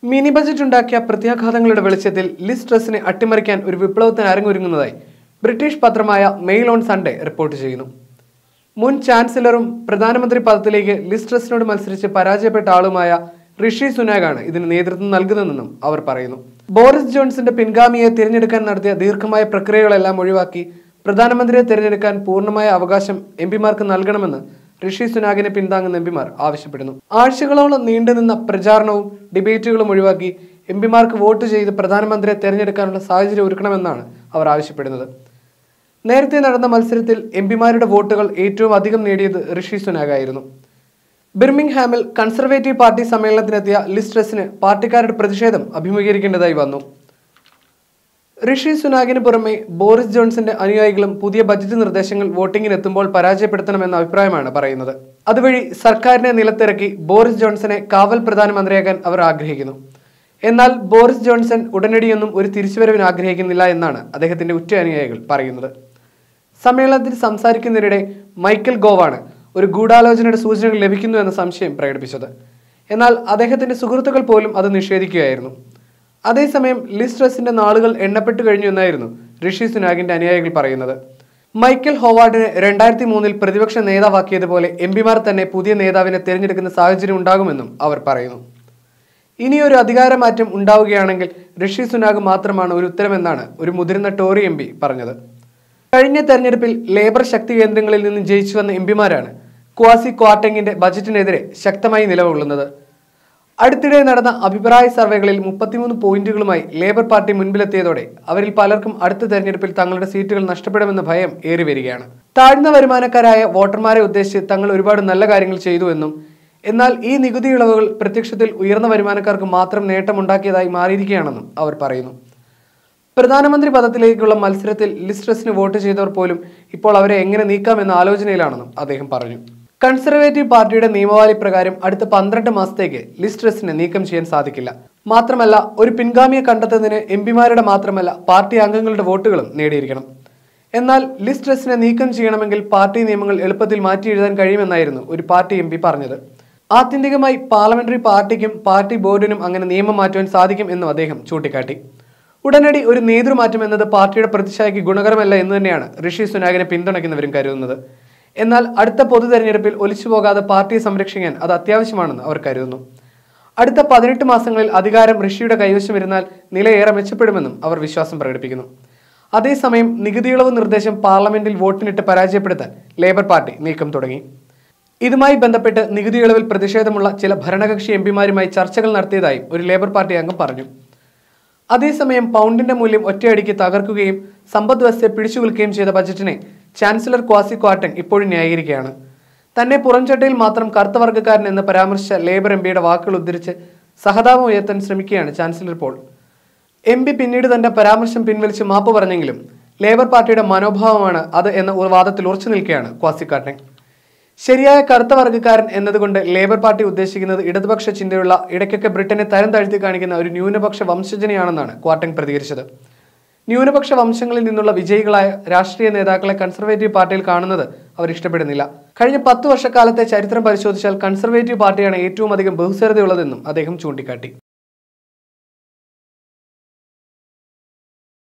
mini budget ഉണ്ടാക്കിയ പ്രത്യാഘാതങ്ങളുടെ വെളിച്ചത്തിൽ Liz ട്രസിനെ അട്ടിമറിക്കാൻ ഒരു വിപ്ലവത്തിന് അരങ്ങൊരുങ്ങുന്നതായി ബ്രിട്ടീഷ് പത്രമായ മെയിൽ ഓൺ സൺഡേ റിപ്പോർട്ട് ചെയ്യുന്നു മുൻ ചാൻസലറും പ്രധാനമന്ത്രി പദത്തിലേക്ക് ലിസ് ട്രസിനോട് മത്സരിച്ച് പരാജയപ്പെട്ട ആളുമായ ഋഷി സുനാഗാണ് ഇതിന് നേതൃത്വം നൽകുന്നതെന്നും അവർ പറയുന്നു ബോറിസ് ജോൺസന്റെ പിൻഗാമിയെ തിരഞ്ഞെടുക്കാൻ നടത്തിയ ദീർഘമായ പ്രക്രിയകളെല്ലാം ഒഴിവാക്കി പ്രധാനമന്ത്രിയെ തിരഞ്ഞെടുക്കാൻ പൂർണ്ണമായ അവകാശം എം പിമാർക്ക് നൽകണമെന്ന് ഋഷി സുനാഗിനെ പിന്താങ്ങുന്ന എംപിമാർ ആവശ്യപ്പെടുന്നു ആഴ്ചകളോളം നീണ്ടുനിന്ന പ്രചാരണവും ഡിബേറ്റുകളും ഒഴിവാക്കി എംപിമാർക്ക് വോട്ട് ചെയ്ത് പ്രധാനമന്ത്രിയെ തെരഞ്ഞെടുക്കാനുള്ള സാഹചര്യം ഒരുക്കണമെന്നാണ് അവർ ആവശ്യപ്പെടുന്നത് നേരത്തെ നടന്ന മത്സരത്തിൽ എംപിമാരുടെ വോട്ടുകൾ ഏറ്റവും അധികം നേടിയത് ഋഷി സുനാഗായിരുന്നു ബിർമിംഗ്ഹാമിൽ കൺസർവേറ്റീവ് പാർട്ടി സമ്മേളനത്തിനെത്തിയ ലിസ് ട്രസിന് പാർട്ടിക്കാരുടെ പ്രതിഷേധം അഭിമുഖീകരിക്കേണ്ടതായി വന്നു ഋഷി സുനാഗിന് പുറമെ ബോറിസ് ജോൺസന്റെ അനുയായികളും പുതിയ ബജറ്റ് നിർദ്ദേശങ്ങൾ വോട്ടിംഗിന് എത്തുമ്പോൾ പരാജയപ്പെടുത്തണമെന്ന അഭിപ്രായമാണ് പറയുന്നത് അതുവഴി സർക്കാരിനെ നിലത്തിറക്കി ബോറിസ് ജോൺസനെ കാവൽ പ്രധാനമന്ത്രിയാക്കാൻ അവർ ആഗ്രഹിക്കുന്നു എന്നാൽ ബോറിസ് ജോൺസൺ ഉടനടിയൊന്നും ഒരു തിരിച്ചുവരവിന് ആഗ്രഹിക്കുന്നില്ല എന്നാണ് അദ്ദേഹത്തിന്റെ ഉറ്റ അനുയായികൾ പറയുന്നത് സമ്മേളനത്തിൽ സംസാരിക്കുന്നതിനിടെ മൈക്കൽ ഗോവാണ് ഒരു ഗൂഢാലോചനയുടെ സൂചനകൾ ലഭിക്കുന്നു എന്ന സംശയം പ്രകടിപ്പിച്ചത് എന്നാൽ അദ്ദേഹത്തിന്റെ സുഹൃത്തുക്കൾ പോലും അത് നിഷേധിക്കുകയായിരുന്നു അതേസമയം ലിസ് ട്രസിന്റെ നാളുകൾ എണ്ണപ്പെട്ടു കഴിഞ്ഞു എന്നായിരുന്നു ഋഷി സുനാഗിന്റെ അനുയായികൾ പറയുന്നത് മൈക്കൽ ഹോവാർഡിനെ രണ്ടായിരത്തി മൂന്നിൽ പ്രതിപക്ഷ നേതാവാക്കിയതുപോലെ എം പിമാർ തന്നെ പുതിയ നേതാവിനെ തിരഞ്ഞെടുക്കുന്ന സാഹചര്യം ഉണ്ടാകുമെന്നും അവർ പറയുന്നു ഇനിയൊരു അധികാരമാറ്റം ഉണ്ടാവുകയാണെങ്കിൽ ഋഷി സുനാഗ് മാത്രമാണ് ഒരു ഉത്തരമെന്നാണ് ഒരു മുതിർന്ന ടോറി എം പറഞ്ഞത് കഴിഞ്ഞ തെരഞ്ഞെടുപ്പിൽ ലേബർ ശക്തി കേന്ദ്രങ്ങളിൽ നിന്ന് ജയിച്ചു വന്ന എം പിമാരാണ് ക്വാസി ക്വാർട്ടെങ്ങിന്റെ ബജറ്റിനെതിരെ ശക്തമായി നിലകൊള്ളുന്നത് അടുത്തിടെ നടന്ന അഭിപ്രായ സർവേകളിൽ മുപ്പത്തിമൂന്ന് പോയിന്റുകളുമായി ലേബർ പാർട്ടി മുൻപിലെത്തിയതോടെ അവരിൽ പലർക്കും അടുത്ത തെരഞ്ഞെടുപ്പിൽ തങ്ങളുടെ സീറ്റുകൾ നഷ്ടപ്പെടുമെന്ന ഭയം ഏറി വരികയാണ് താഴ്ന്ന വരുമാനക്കാരായ വോട്ടർമാരെ ഉദ്ദേശിച്ച് തങ്ങൾ ഒരുപാട് നല്ല കാര്യങ്ങൾ ചെയ്തു എന്നും എന്നാൽ ഈ നികുതി ഇളവുകൾ പ്രത്യക്ഷത്തിൽ ഉയർന്ന വരുമാനക്കാർക്ക് മാത്രം നേട്ടമുണ്ടാക്കിയതായി മാറിയിരിക്കുകയാണെന്നും അവർ പറയുന്നു പ്രധാനമന്ത്രി പദത്തിലേക്കുള്ള മത്സരത്തിൽ ലിസ്ട്രസിന് വോട്ട് ചെയ്തവർ പോലും ഇപ്പോൾ അവരെ എങ്ങനെ നീക്കാമെന്ന ആലോചനയിലാണെന്നും അദ്ദേഹം പറഞ്ഞു കൺസർവേറ്റീവ് പാർട്ടിയുടെ നിയമവാലി പ്രകാരം അടുത്ത പന്ത്രണ്ട് മാസത്തേക്ക് ലിസ്ട്രസിനെ നീക്കം ചെയ്യാൻ സാധിക്കില്ല മാത്രമല്ല ഒരു പിൻഗാമിയെ കണ്ടെത്തുന്നതിന് എം പിമാരുടെ മാത്രമല്ല പാർട്ടി അംഗങ്ങളുടെ വോട്ടുകളും നേടിയിരിക്കണം എന്നാൽ ലിസ്ട്രസിനെ നീക്കം ചെയ്യണമെങ്കിൽ പാർട്ടി നിയമങ്ങൾ എളുപ്പത്തിൽ മാറ്റി എഴുതാൻ കഴിയുമെന്നായിരുന്നു ഒരു പാർട്ടി എം പറഞ്ഞത് ആത്യന്തികമായി പാർലമെന്ററി പാർട്ടിക്കും പാർട്ടി ബോർഡിനും അങ്ങനെ നിയമം മാറ്റുവാൻ സാധിക്കും എന്നും അദ്ദേഹം ചൂണ്ടിക്കാട്ടി ഉടനടി ഒരു നേതൃമാറ്റം എന്നത് പാർട്ടിയുടെ പ്രതിച്ഛായയ്ക്ക് ഗുണകരമല്ല എന്ന് തന്നെയാണ് ഋഷി സുനാഗിനെ പിന്തുണയ്ക്കുന്നവരും കരുതുന്നത് എന്നാൽ അടുത്ത പൊതു തെരഞ്ഞെടുപ്പിൽ ഒലിച്ചു പോകാതെ പാർട്ടിയെ സംരക്ഷിക്കാൻ അത് അത്യാവശ്യമാണെന്ന് അവർ കരുതുന്നു അടുത്ത പതിനെട്ട് മാസങ്ങളിൽ അധികാരം ഋഷിയുടെ കൈവശം ഇരുന്നാൽ നില ഏറെ മെച്ചപ്പെടുമെന്നും അവർ വിശ്വാസം പ്രകടിപ്പിക്കുന്നു അതേസമയം നികുതിയിളവ് നിർദ്ദേശം പാർലമെന്റിൽ വോട്ടിനിട്ട് പരാജയപ്പെടുത്താൻ ലേബർ പാർട്ടി നീക്കം തുടങ്ങി ഇതുമായി ബന്ധപ്പെട്ട് നികുതി ഇളവിൽ പ്രതിഷേധമുള്ള ചില ഭരണകക്ഷി എം പിമാരുമായി ചർച്ചകൾ നടത്തിയതായും ഒരു ലേബർ പാർട്ടി അംഗം പറഞ്ഞു അതേസമയം പൗണ്ടിന്റെ മൂല്യം ഒറ്റയടിക്ക് തകർക്കുകയും സമ്പദ് വ്യവസ്ഥയെ പിടിച്ചുകുലുക്കുകയും ചെയ്ത ബജറ്റിനെ ചാൻസലർ ക്വാസി ക്വാർട്ടൻ ഇപ്പോഴും ന്യായീകരിക്കുകയാണ് തന്നെ പുറംചട്ടയിൽ മാത്രം കറുത്ത വർഗ്ഗക്കാരൻ എന്ന് പരാമർശിച്ച ലേബർ എം പിയുടെ വാക്കുകൾ ഉദ്ധരിച്ച് സഹതാപം ഉയർത്താൻ ശ്രമിക്കുകയാണ് ചാൻസലർ പോൾ എം പി പിന്നീട് തന്റെ പരാമർശം പിൻവലിച്ച് മാപ്പ് പറഞ്ഞെങ്കിലും ലേബർ പാർട്ടിയുടെ മനോഭാവമാണ് അത് എന്ന ഒരു വാദത്തിൽ ഉറച്ചു നിൽക്കുകയാണ് ക്വാസി ക്വാർട്ടൻ ശരിയായ കറുത്ത വർഗ്ഗക്കാരൻ എന്നതുകൊണ്ട് ലേബർ പാർട്ടി ഉദ്ദേശിക്കുന്നത് ഇടതുപക്ഷ ചിന്തയുള്ള ഇടയ്ക്കൊക്കെ ബ്രിട്ടനെ തരം താഴ്ത്തി കാണിക്കുന്ന ഒരു ന്യൂനപക്ഷ വംശജനെയാണെന്നാണ് ക്വാർട്ടൻ പ്രതികരിച്ചത് ന്യൂനപക്ഷ വംശങ്ങളിൽ നിന്നുള്ള വിജയികളായ രാഷ്ട്രീയ നേതാക്കളെ കൺസർവേറ്റീവ് പാർട്ടിയിൽ കാണുന്നത് അവർ ഇഷ്ടപ്പെടുന്നില്ല കഴിഞ്ഞ പത്ത് വർഷക്കാലത്തെ ചരിത്രം പരിശോധിച്ചാൽ കൺസർവേറ്റീവ് പാർട്ടിയാണ് ഏറ്റവും അധികം ബഹുസ്വരതയുള്ളതെന്നും അദ്ദേഹം ചൂണ്ടിക്കാട്ടി